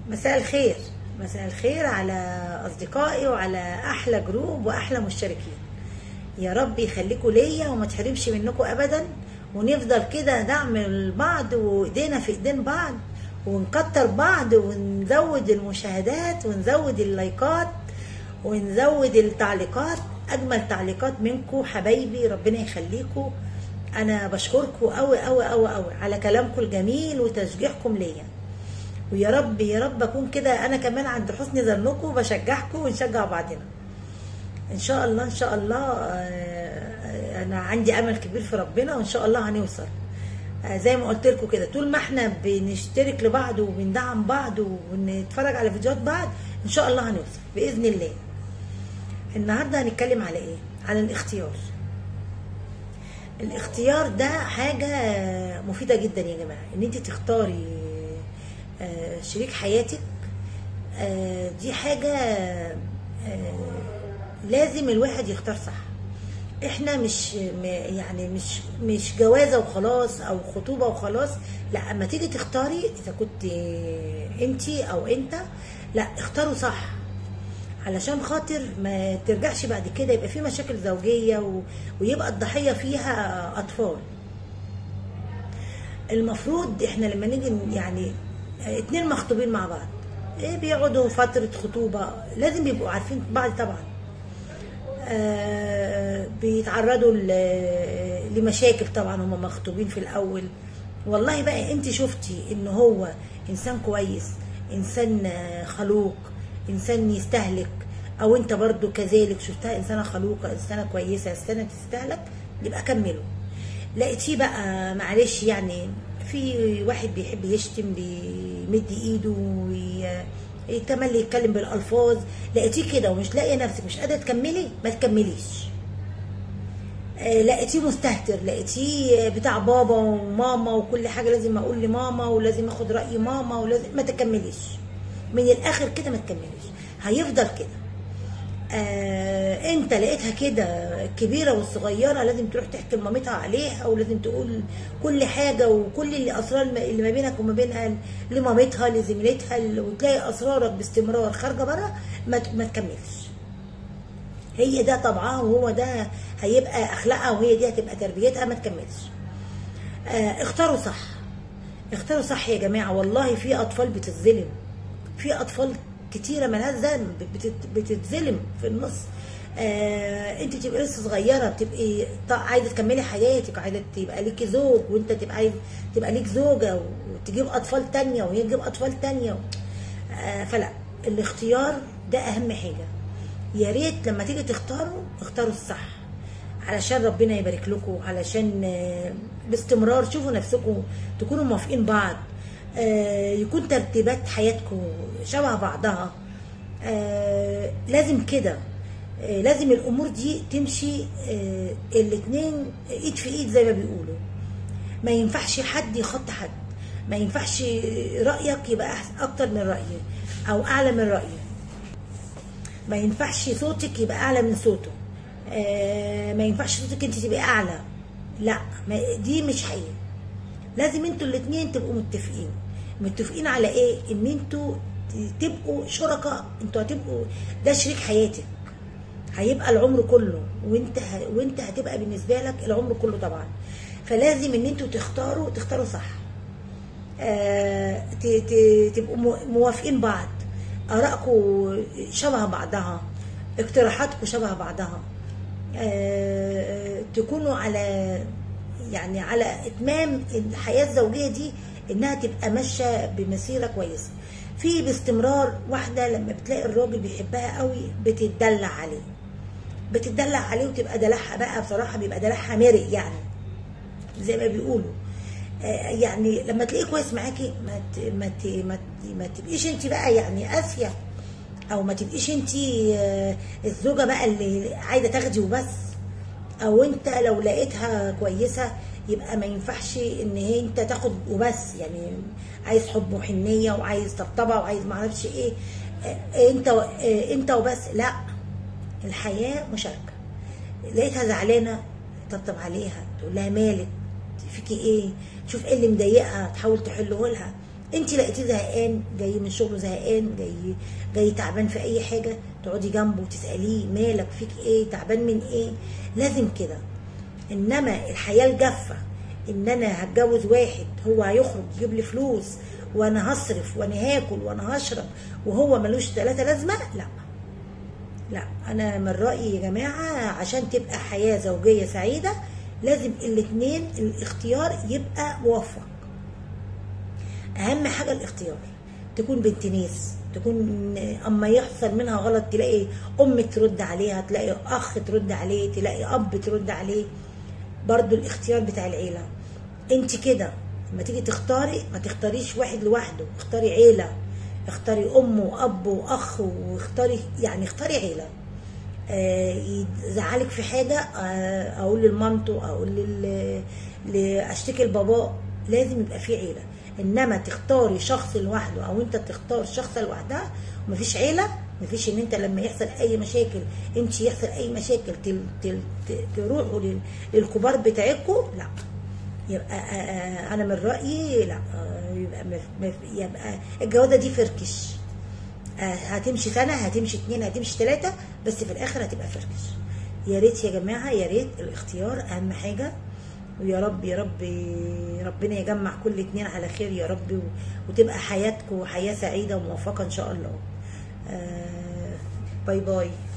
مساء الخير مساء الخير على أصدقائي وعلى أحلى جروب وأحلى مشتركين يا رب يخليكم ليا وما تحرمش منكم أبدا ونفضل كده دعم لبعض وإيدينا في إيدين بعض ونكتر بعض ونزود المشاهدات ونزود اللايكات ونزود التعليقات أجمل تعليقات منكم حبايبي ربنا يخليكم أنا بشكركم أوي أوي أوي أوي على كلامكم الجميل وتشجيعكم ليا ويا رب يا رب اكون كده انا كمان عند حسن ظنكم بشجعكم ونشجع بعضنا ان شاء الله ان شاء الله آه، انا عندي امل كبير في ربنا وان شاء الله هنوصل آه، زي ما قلت لكم كده طول ما احنا بنشترك لبعض وبندعم بعض ونتفرج على فيديوهات بعض ان شاء الله هنوصل باذن الله النهارده هنتكلم على ايه على الاختيار الاختيار ده حاجه مفيده جدا يا جماعه ان انت تختاري آه، شريك حياتك آه، دي حاجة آه، لازم الواحد يختار صح احنا مش م- يعني مش مش جوازه وخلاص او خطوبه وخلاص لا اما تيجي تختاري اذا كنت انت او انت لا اختاروا صح علشان خاطر ما ترجعش بعد كده يبقى في مشاكل زوجيه و... ويبقى الضحيه فيها اطفال المفروض احنا لما نيجي يعني اه، اتنين مخطوبين مع بعض ايه بيقعدوا فترة خطوبة لازم يبقوا عارفين بعض طبعا آه بيتعرضوا ل- لمشاكل طبعا هم مخطوبين في الاول والله بقى انت شفتي ان هو انسان كويس انسان آه، خلوق انسان يستهلك او انت برضو كذلك شفتها انسانه خلوقه انسانه كويسه انسانه تستهلك يبقى كملوا لقيتيه بقى معلش يعني في واحد بيحب يشتم بيمد ايده وي- يتملي يتكلم بالالفاظ لقيتيه كده ومش لاقيه نفسك مش قادره تكملي ما تكمليش آه، لقيتيه مستهتر لقيتيه بتاع بابا وماما وكل حاجه لازم اقول لماما ولازم اخد راي ماما ولازم ما تكمليش من الاخر كده ما تكمليش هيفضل كده آه انت لقيتها كده الكبيره والصغيره لازم تروح تحكي لمامتها عليها ولازم تقول كل حاجه وكل اللي اسرار الم- اللي ما بينك وما بينها لمامتها لزميلتها وتلاقي اسرارك باستمرار خارجه بره ما ت- ما تكملش هي ده طبعها وهو ده هيبقى اخلاقها وهي دي هتبقى تربيتها ما تكملش آه اختاروا صح اختاروا صح يا جماعه والله في اطفال بتتظلم في اطفال كتيره ملهاش ذنب بتت- بتتظلم في النص آه انت تبقي لسه صغيره بتبقي ط- عايزه تكملي حياتك عايزه تبقى ليكي زوج وانت تبقى عايز تبقى ليك زوجه وتجيب اطفال تانية وهي تجيب اطفال تانية آه فلا الاختيار ده اهم حاجه يا ريت لما تيجي تختاروا اختاروا الصح علشان ربنا يبارك لكم علشان آه، باستمرار شوفوا نفسكم تكونوا موافقين بعض آه، يكون ترتيبات حياتكم شبه بعضها آه، لازم كده آه، لازم الامور دي تمشي آه، الاتنين ايد في ايد زي ما بيقولوا ما ينفعش حد يخط حد ما ينفعش رايك يبقى أحس- اكتر من رايي او اعلى من رايي ما ينفعش صوتك يبقى اعلى من صوته آه ما ينفعش صوتك انت تبقى اعلى لا ما دي مش حقيقة لازم انتوا الاتنين تبقوا متفقين متفقين على ايه ان انتوا ت- تبقوا شركاء انتوا هتبقوا ده شريك حياتك هيبقى العمر كله وانت ه... وانت هتبقى بالنسبه لك العمر كله طبعا فلازم ان انتوا تختاروا تختاروا صح آه، ت- ت- تبقوا مو- موافقين بعض ارائكم شبه بعضها اقتراحاتكم شبه بعضها آه، تكونوا على يعني على اتمام الحياه الزوجيه دي انها تبقى ماشيه بمسيره كويسه في باستمرار واحده لما بتلاقي الراجل بيحبها قوي بتتدلع عليه بتتدلع عليه وتبقى دلعها بقى بصراحه بيبقى دلعها مرق يعني زي ما بيقولوا آه، يعني لما تلاقيه كويس معاكي ما ت- ما ت- ما ت- ما تبقيش انت بقى يعني قاسيه او ما تبقيش انت آه، الزوجه بقى اللي عايزه تاخدي وبس او انت لو لقيتها كويسه يبقى ما ينفعش ان هي انت تاخد وبس يعني عايز حب وحنيه وعايز طبطبه وعايز معرفش ايه آه، انت و- آه، انت وبس لا الحياه مشاركه لقيتها زعلانه طبطب عليها تقول لها مالك فيكي ايه شوف ايه اللي مضايقها تحاول تحله لها انت لقيتيه زهقان جاي من شغله زهقان جاي جاي تعبان في اي حاجه تقعدي جنبه وتساليه مالك فيك ايه تعبان من ايه لازم كده انما الحياه الجافه ان انا هتجوز واحد هو هيخرج يجيب لي فلوس وانا هصرف وانا هاكل وانا هشرب وهو ملوش ثلاثه لازمه لا لا انا من رايي يا جماعه عشان تبقى حياه زوجيه سعيده لازم الاثنين الاختيار يبقى موفق اهم حاجه الاختيار تكون بنت ناس تكون اما يحصل منها غلط تلاقي ام ترد عليها تلاقي اخ ترد عليه تلاقي اب ترد عليه برضو الاختيار بتاع العيله انت كده لما تيجي تختاري ما تختاريش واحد لوحده اختاري عيله اختاري ام واب واخ واختاري يعني اختاري عيله آه، يزعلك في حاجه آه، اقول لمامته اقول لل ل- اشتكي لباباه لازم يبقى في عيله انما تختاري شخص لوحده او انت تختار شخص لوحدها ومفيش عيله مفيش ان انت لما يحصل اي مشاكل انت يحصل اي مشاكل تل تل ت- تروحوا لل- للكبار بتاعتكم لا يبقى آه، آه، انا من رايي لا آه، يبقى مف- مف- يبقى الجوازه دي فركش آه، هتمشي سنه هتمشي اتنين هتمشي تلاته بس في الاخر هتبقى فركش يا ريت يا جماعه يا ريت الاختيار اهم حاجه ويا رب يا رب ربنا يجمع كل اتنين على خير يا رب و- وتبقى حياتكم حياه سعيده وموفقه ان شاء الله آه، باي باي